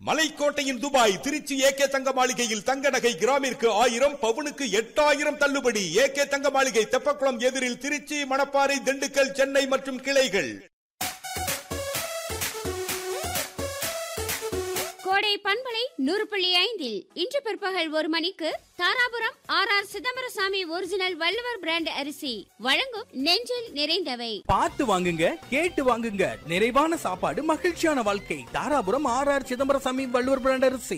மலைக்கோட்டையின் Dubai Trichy AK தங்க மாளிகையில் தங்க நகை கிராமிற்கு ஆயிரம் பவுனுக்கு எட்டாயிரம் தள்ளுபடி ஏகே தங்க மாளிகை தெப்பக்குளம் எதிரில் திருச்சி மணப்பாறை திண்டுக்கல் சென்னை மற்றும் கிளைகள் கோடை பண்பலை நூறு புள்ளி ஐந்தில் இன்று பிற்பகல் ஒரு மணிக்கு Dharapuram R R Chidambarasamy original Valluvar brand அரிசி வழங்கும் நெஞ்சில் நிறைந்தவை பார்த்து வாங்குங்க கேட்டு வாங்குங்க நிறைவான சாப்பாடு மகிழ்ச்சியான வாழ்க்கை Dharapuram R R Chidambarasamy Valluvar brand அரிசி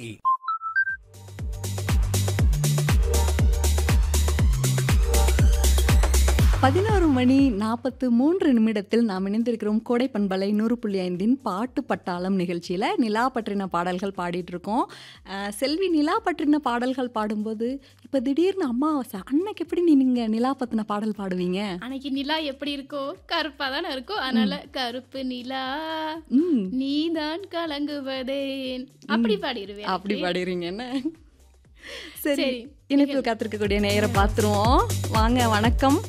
பதினோரு மணி நாற்பத்து மூன்று நிமிடத்தில் நாம் இணைந்திருக்கிறோம் கோடை பண்பலை நூறு புள்ளி ஐந்தின் பாட்டு பட்டாளம் நிகழ்ச்சியில் நிலா பற்றின பாடல்கள் பாடிட்டு இருக்கோம் அஹ், செல்வி நிலா பற்றின பாடல்கள் பாடும்போது இப்போ திடீர்னு அம்மாவாசை அன்னைக்கு எப்படி நீங்கள் நிலா பற்றின பாடல் பாடுவீங்க அன்னைக்கு நிலா எப்படி இருக்கோ கருப்பா தானே இருக்கும் அதனால கருப்பு நிலா ம் நீதான் கலங்குவதேன் அப்படி பாடிடுவேன் அப்படி பாடிடுறீங்க என்ன சரி சரி. இணைப்பில் காத்திருக்கக்கூடிய நேரம் பார்த்துருவோம் வாங்க வணக்கம்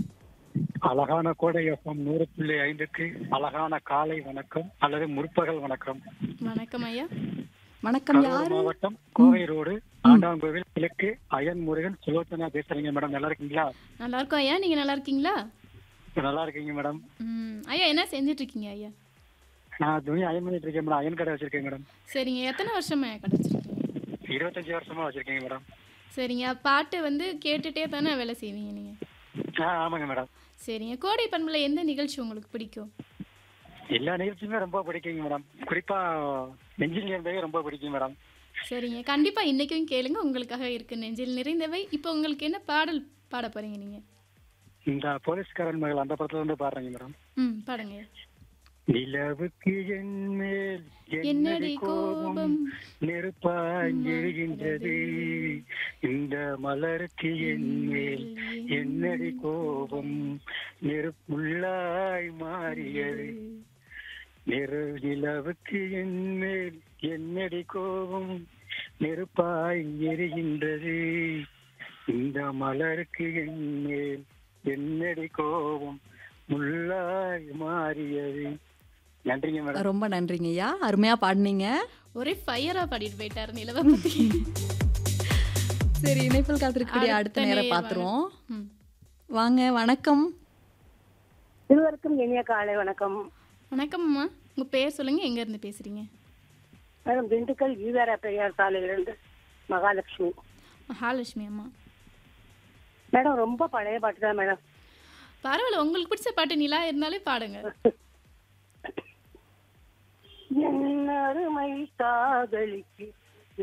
அழகான கோடை எஃப்எம் நூறு புள்ளி ஐந்துக்கு அழகான காலை வணக்கம் அல்லது முற்பகல் வணக்கம் வணக்கம் ஐயா வணக்கம் கரூர் யாரு மாவட்டம் கோவை ரோடு ஆண்டாங்கோவில் கிழக்கு அயன் முருகன் சுலோச்சனா பேசுறீங்க மேடம் நல்லா இருக்கீங்களா நல்லா இருக்கோம் ஐயா நீங்க நல்லா இருக்கீங்களா நல்லா இருக்கீங்க மேடம் ம் ஐயா என்ன செஞ்சுட்டு இருக்கீங்க ஐயா நான் துணி அயன் பண்ணிட்டு இருக்கேன் மேடம் அயன் கடை வச்சிருக்கேன் மேடம் சரிங்க எத்தனை வருஷமா கிடைச்சிருக்கீங்க இருபத்தஞ்சு வருஷமா வச்சிருக்கீங்க மேடம் சரிங்க பாட்டு வந்து கேட்டுட்டே தானே வேலை செய்வீங்க நீங்க ஆ ஆமாங்க மேடம் சரிங்க கோடை பண்புல எந்த நிகழ்ச்சி உங்களுக்கு பிடிக்கும் எல்லா நிகழ்ச்சியுமே ரொம்ப பிடிக்குங்க மேடம் குறிப்பா நெஞ்சில் இருந்தவே ரொம்ப பிடிக்கும் மேடம் சரிங்க கண்டிப்பா இன்னைக்கும் கேளுங்க உங்களுக்காக இருக்கு நெஞ்சில் நிறைந்தவை இப்போ உங்களுக்கு என்ன பாடல் பாட போறீங்க நீங்க இந்த போலீஸ்காரன் மகள் அந்த படத்துல இருந்து பாடுறீங்க மேடம் ம் பாடுங்க ஐயா. நிலவுக்கு என் மேல் என்னடி என்னடி கோபம் கோபம் நெருப்பாய் எழுகின்றது இந்த மலருக்கு என் மேல் என்னடி கோபம் நெருப்புள்ளாய் மாறியது நெரு நிலவுக்கு என் மேல் என்னடி கோபம் நெருப்பாய் எரிகின்றது இந்த மலருக்கு என் மேல் என்னடி கோபம் முள்ளாய் மாறியது நன்றிங்க மேடம் ரொம்ப நன்றிங்க ஐயா அருமையாக பாடினீங்க ஒரே ஃபயரா பாடிட்டு போயிட்டாரு நிலவை பத்தி சரி இணைப்பில் காத்திருக்கக்கூடிய அடுத்த அடுத்த நேரம் நேரம் பார்த்துருவோம் ம். வாங்க வணக்கம் இருவருக்கும் இனிய காலை வணக்கம் வணக்கம் அம்மா உங்க பேர் சொல்லுங்க எங்க இருந்து பேசுறீங்க மேடம் திண்டுக்கல் ஈவேரா பெரியார் சாலையிலிருந்து மகாலட்சுமி மகாலட்சுமி அம்மா மேடம் ரொம்ப பழைய பாட்டு தான் மேடம் பரவாயில்ல உங்களுக்கு பிடிச்ச பாட்டு நிலா இருந்தாலே பாடுங்க என் அருமை காதலிக்கு